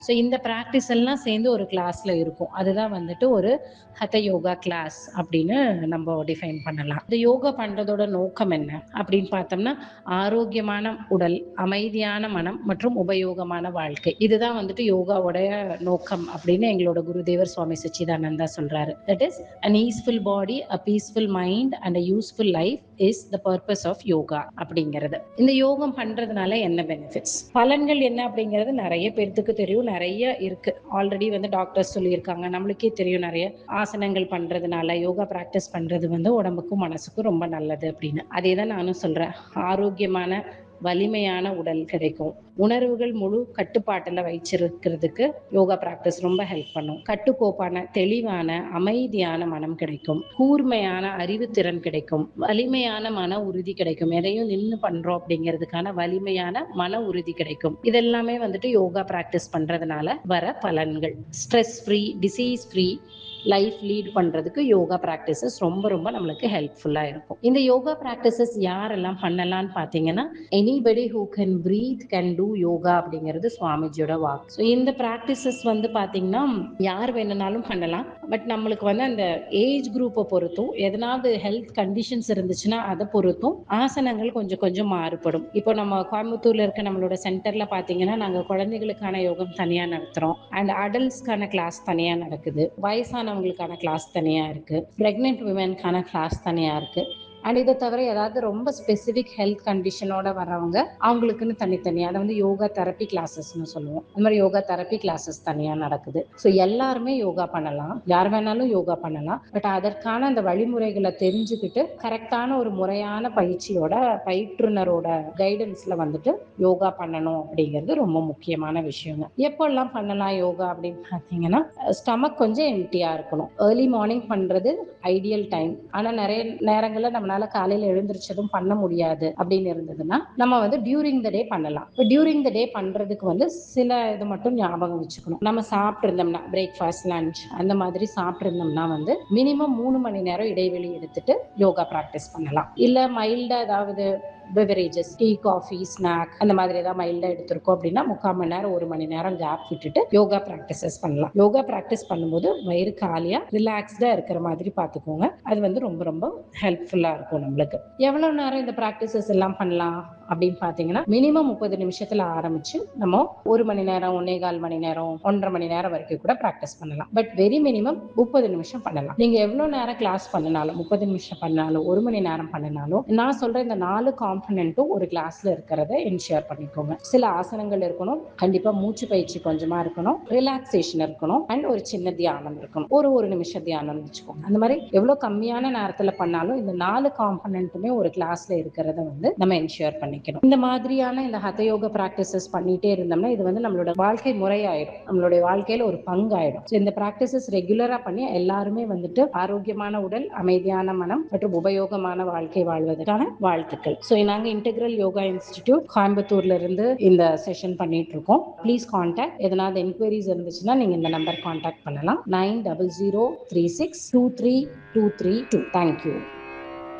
so இந்த practice எல்லாம் சேர்ந்து ஒரு கிளாஸ்ல இருக்கும் அதுதான் வந்துட்டு ஒரு ஹத யோகா கிளாஸ் அப்படின்னு நம்ம டிஃபைன் பண்ணலாம் இந்த யோகா பண்றதோட நோக்கம் என்ன அப்படின்னு பார்த்தோம்னா ஆரோக்கியமான உடல் அமைதியான மனம் மற்றும் உபயோகமான வாழ்க்கை இதுதான் வந்துட்டு யோகாவோட நோக்கம் அப்படின்னு எங்களோட குருதேவர் சுவாமி சச்சிதானந்தா சொல்றாரு that is an easeful body a peaceful mind and a useful life is the purpose of yoga அப்படிங்கிறது இந்த யோகம் பண்றதுனால என்ன பெனிஃபிட்ஸ் பலன்கள் என்ன அப்படிங்கிறது நிறைய பேர்த்துக்கு தெரியும் நிறைய இருக்கு ஆல்ரெடி வந்து டாக்டர்ஸ் சொல்லியிருக்காங்க நம்மளுக்கே தெரியும் நிறைய ஆசனங்கள் பண்றதுனால யோகா பிராக்டிஸ் பண்றது வந்து உடம்புக்கும் மனசுக்கும் ரொம்ப நல்லது அப்படின்னு அதே தான் நானும் சொல்றேன் ஆரோக்கியமான வலிமையான உடல் கிடைக்கும் உணர்வுகள் முழு கட்டுப்பாட்டில் வச்சிருக்கிறதுக்கு யோகா பிராக்டிஸ் ரொம்ப ஹெல்ப் பண்ணும் கட்டுக்கோப்பான தெளிவான அமைதியான மனம் கிடைக்கும் கூர்மையான அறிவுத்திறன் கிடைக்கும் வலிமையான மன உறுதி கிடைக்கும் எதையும் நின்று பண்றோம் அப்படிங்கிறதுக்கான வலிமையான மன உறுதி கிடைக்கும் இதெல்லாமே வந்துட்டு யோகா பிராக்டிஸ் பண்றதுனால வர பலன்கள் stress free disease free life lead பண்றதுக்கு யோகா ப்ராக்டிசஸ் ரொம்ப ரொம்ப நம்மளுக்கு ஹெல்ப்ஃபுல்லா இருக்கும் இந்த யோகா ப்ராக்டிசஸ் யாரெல்லாம் பண்ணலாம்னு பார்த்தீங்கன்னா anybody who can breathe can do yoga அப்படிங்கிறது சுவாமிஜியோட வாக் ஸோ இந்த ப்ராக்டிசஸ் வந்து பார்த்தீங்கன்னா யார் வேணும்னாலும் பண்ணலாம் பட் நம்மளுக்கு வந்து அந்த ஏஜ் குரூப்பை பொறுத்தும் எதனாவது ஹெல்த் கண்டிஷன்ஸ் இருந்துச்சுன்னா அதை பொறுத்தும் ஆசனங்கள் கொஞ்சம் கொஞ்சம் மாறுபடும் இப்போ நம்ம கோயம்புத்தூர்ல இருக்க நம்மளோட சென்டர்ல பார்த்தீங்கன்னா நாங்கள் குழந்தைகளுக்கான யோகம் தனியாக நடத்துகிறோம் அண்ட் அடல்ட்ஸ்க்கான கிளாஸ் தனியாக நடக்குது வயசான வயசானவங்களுக்கான கிளாஸ் தனியாக இருக்குது ப்ரெக்னென்ட் உமனுக்கான கிளாஸ் தனியாக இருக்குது அண்ட் இதை தவிர ஏதாவது ரொம்ப ஸ்பெசிஃபிக் ஹெல்த் கண்டிஷனோட வர்றவங்க அவங்களுக்குன்னு தனித்தனியாக அதை வந்து யோகா தெரப்பி கிளாஸஸ்னு சொல்லுவோம் அந்த மாதிரி யோகா தெரப்பி கிளாஸஸ் தனியாக நடக்குது ஸோ எல்லாருமே யோகா பண்ணலாம் யார் வேணாலும் யோகா பண்ணலாம் பட் அதற்கான அந்த வழிமுறைகளை தெரிஞ்சுக்கிட்டு கரெக்டான ஒரு முறையான பயிற்சியோட பயிற்றுனரோட கைடன்ஸ்ல வந்துட்டு யோகா பண்ணணும் அப்படிங்கிறது ரொம்ப முக்கியமான விஷயங்க எப்போல்லாம் பண்ணலாம் யோகா அப்படின்னு பார்த்தீங்கன்னா ஸ்டமக் கொஞ்சம் எம்டியாக இருக்கணும் ஏர்லி மார்னிங் பண்ணுறது ஐடியல் டைம் ஆனால் நிறைய நேரங்களில் நம்மளால காலையில் எழுந்திரிச்சதும் பண்ண முடியாது அப்படின்னு இருந்ததுன்னா நம்ம வந்து டியூரிங் த டே பண்ணலாம் இப்போ டியூரிங் த டே பண்ணுறதுக்கு வந்து சில இது மட்டும் ஞாபகம் வச்சுக்கணும் நம்ம சாப்பிட்ருந்தோம்னா பிரேக்ஃபாஸ்ட் லஞ்ச் அந்த மாதிரி சாப்பிட்ருந்தோம்னா வந்து மினிமம் மூணு மணி நேரம் இடைவெளி எடுத்துட்டு யோகா ப்ராக்டிஸ் பண்ணலாம் இல்லை மைல்டாக ஏதாவது பெவரேஜஸ் டீ காஃபி ஸ்நாக் அந்த மாதிரி ஏதாவது மைல்டாக எடுத்திருக்கோம் அப்படின்னா முக்கால் மணி நேரம் ஒரு மணி நேரம் கேப் விட்டுட்டு யோகா ப்ராக்டிசஸ் பண்ணலாம் யோகா ப்ராக்டிஸ் பண்ணும்போது வயிறு காலியாக ரிலாக்ஸ்டாக இருக்கிற மாதிரி பார்த்துக்கோங்க அது வந்து ரொம்ப ரொம்ப ஹெல்ப்ஃபுல்லாக இருக்கும் நம்மளுக்கு எவ்வளோ நேரம் இந்த ப்ராக்டிசஸ் எல்லாம் பண்ணலாம் அப்படின்னு பார்த்தீங்கன்னா மினிமம் முப்பது நிமிஷத்தில் ஆரம்பிச்சு நம்ம ஒரு மணி நேரம் ஒன்னே கால் மணி நேரம் ஒன்றரை மணி நேரம் வரைக்கும் கூட ப்ராக்டிஸ் பண்ணலாம் பட் வெரி மினிமம் முப்பது நிமிஷம் பண்ணலாம் நீங்க எவ்வளோ நேரம் கிளாஸ் பண்ணினாலும் முப்பது நிமிஷம் பண்ணாலும் ஒரு மணி நேரம் பண்ணினாலும் நான் சொல்ற இந்த நாலு காம்பனண்ட்டும் ஒரு கிளாஸ்ல இருக்கிறத என்ஷியர் பண்ணிக்கோங்க சில ஆசனங்கள் இருக்கணும் கண்டிப்பா மூச்சு பயிற்சி கொஞ்சமா இருக்கணும் ரிலாக்ஸேஷன் இருக்கணும் அண்ட் ஒரு சின்ன தியானம் இருக்கணும் ஒரு ஒரு நிமிஷம் தியானம் வச்சுக்கோங்க அந்த மாதிரி எவ்வளோ கம்மியான நேரத்தில் பண்ணாலும் இந்த நாலு காம்பனண்ட்டுமே ஒரு கிளாஸ்ல இருக்கிறத வந்து நம்ம என்ஷியர் பண்ணிக்கணும் இந்த மாதிரியான இந்த ஹதயோக ப்ராக்டிசஸ் பண்ணிட்டே இருந்தோம்னா இது வந்து நம்மளோட வாழ்க்கை முறையாயிடும் நம்மளுடைய வாழ்க்கையில ஒரு பங்காயிடும் ஸோ இந்த ப்ராக்டிசஸ் ரெகுலரா பண்ணி எல்லாருமே வந்துட்டு ஆரோக்கியமான உடல் அமைதியான மனம் மற்றும் உபயோகமான வாழ்க்கை வாழ்வதற்கான வாழ்த்துக்கள் ஸோ நாங்க இன்டெகிரல் யோகா இன்ஸ்டிடியூட் கோயம்புத்தூர்ல இருந்து இந்த செஷன் பண்ணிட்டு இருக்கோம் ப்ளீஸ் கான்டாக்ட் எதனாவது என்கொயரிஸ் இருந்துச்சுன்னா நீங்க இந்த நம்பர் கான்டாக்ட் பண்ணலாம் nine double zero three six two three two three two thank you